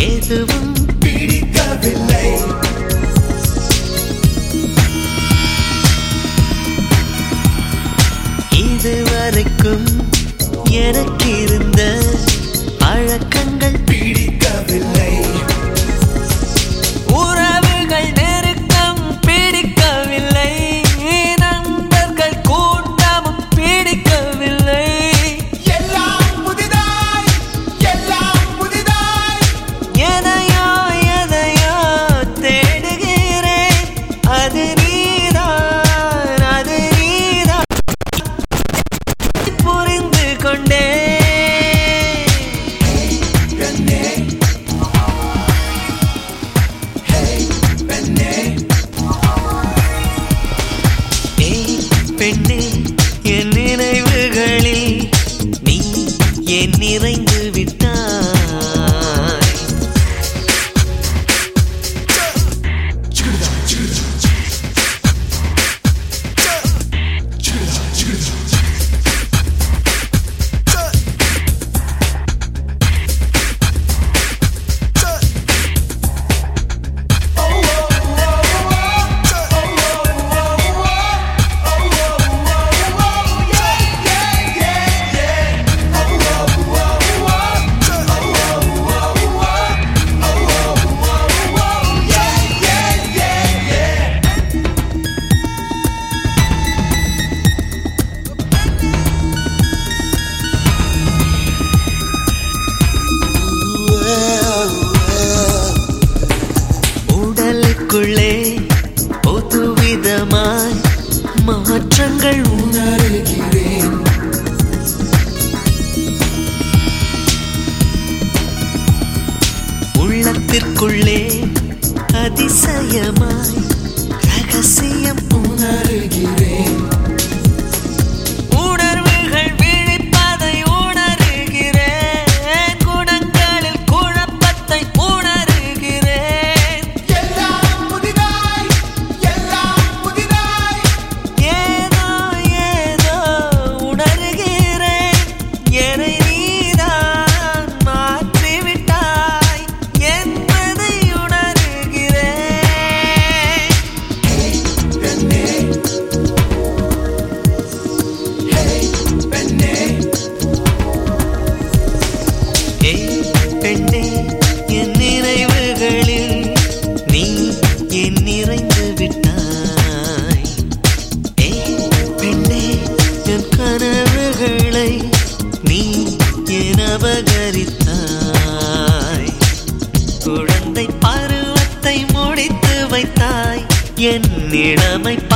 எதுவும் பிடிக்கவில்லை இதுவரைக்கும் எனக்கு இருந்த பழக்கங்கள் பிடிக்கவில்லை உறவுகள் நெருக்கம் பிடிக்கவில்லை நண்பர்கள் கூட்டமும் பிடிக்கவில்லை எல்லாம் புதிதாய் எல்லாம் புதிதாய் எதையோ எதையோ தேடுகிறேன் அது நீதான் அது நீதான் புரிந்து கொண்டேன் பெண்ணே ஹேய் பெண்ணே ஏய் பெண்ணே என் நினைவுகளில் நீ என் நிறைந்து விட்டாய் சிகுதா சிகுதா சிகுதா சிகுதா உடலுக்குள்ளே புதுவிதமாய் மாற்றங்கள் உணர்கிறேன் உள்ளத்திற்குள்ளே அதிசயமாய் ரகசியம் உணர்கிறேன் உணர்வுகள் விழிப்பதை உணர்கிறேன் குணங்களில் குழப்பத்தை உணர்கிறேன் எல்லாம் புதிதாய் எல்லாம் புதிதாய் ஏதோ ஏதோ உணர்கிறேன் என்னை நீதான் மாற்றிவிட்டாய் என்பதை உணர்கிறேன் பெண்ணே ஹேய் பெண்ணே ஏய் பெண்ணே என் நினைவுகளில் நீ என் நிறைந்து விட்டாய் ஏய் பெண்ணே என் கனவுகளை நீ என் அபகரித்தாய் குழந்தை பருவத்தை முடித்து வைத்தாய் என் இளமை